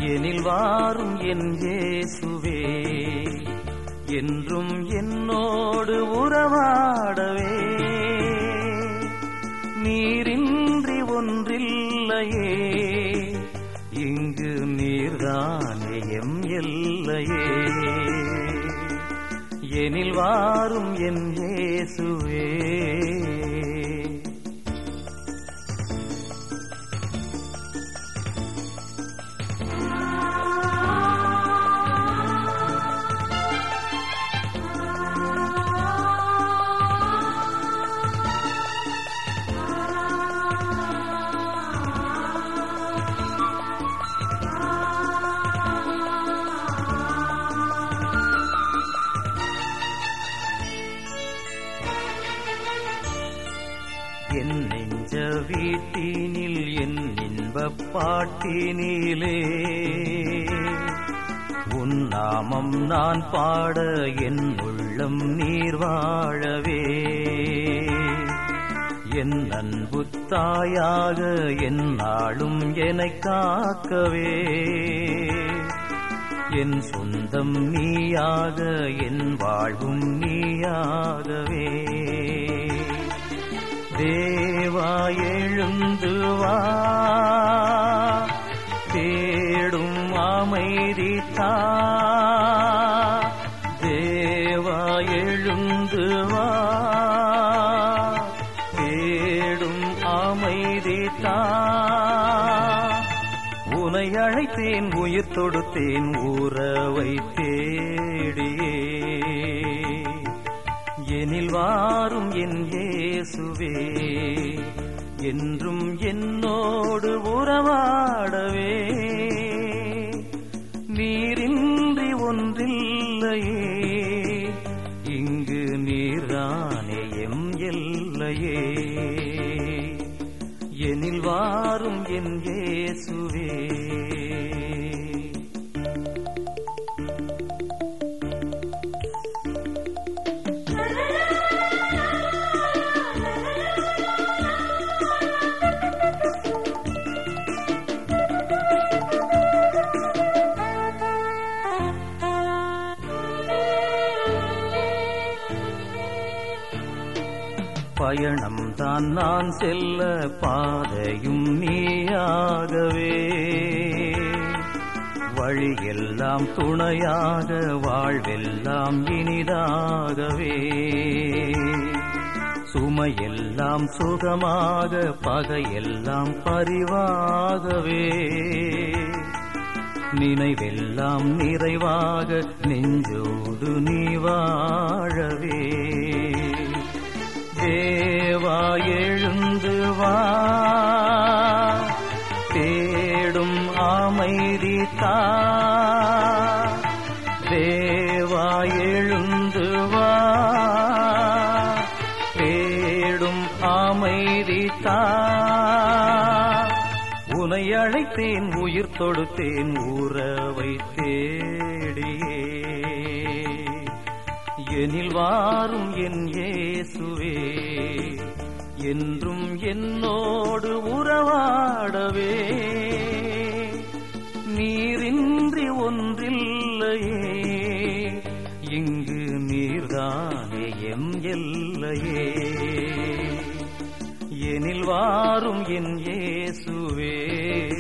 எனில் வாரும் என் இயேசுவே என்றும் என்னோடு உறவாடவே நீரின்றி ஒன்றில்லையே இங்கு நீர்தானே எம் எல்லையே எனில் வாரும் என் இயேசுவே என் நெஞ்ச வீட்டினில் என் இன்பப் பாட்டினிலே உன் நாமம் நான் பாட என் உள்ளம் நீர் வாழவே என் அன்பு தாயாக என் நாளும் எனக் காக்கவே என் சொந்தம் நீயாக என் வாழ்வும் நீயாகவே தேவா எழுந்து வா தேடும் அமைதி தா தேவா எழுந்து வா தேடும் அமைதி தா உனை அழைத்தேன் உயிர் தொடுத்தேன் உறவை தேடியே எனில் வாரும் என் இயேசுவே என்றும் என்னோடு உறவாடவே நீரின்றி ஒன்றில்லையே இங்கு நீர்தானே எம் எல்லையே எனில் வாரும் என் இயேசுவே பயணம் தான் நான் செல்ல பாதையும் நீயாகவே வழியெல்லாம் துணையாக வாழ்வெல்லாம் இனிதாகவே சுமையெல்லாம் சுகமாக பகையெல்லாம் பரிவாகவே நினைவெல்லாம் நிறைவாக நெஞ்சோடு நீ வாழவே தேவா எழுந்து வா தேடும் அமைதி தா தேவா எழுந்து வா தேடும் அமைதி தா உனை அழைத்தேன் உயிர் தொடுத்தேன் உறவை தேடியே எனில் வாரும் என் இயேசுவே என்றும் என்னோடு உறவாடவே நீரின்றி ஒன்றில்லையே இங்கு நீர்தானே எம் எல்லையே எனில் வாரும் என் இயேசுவே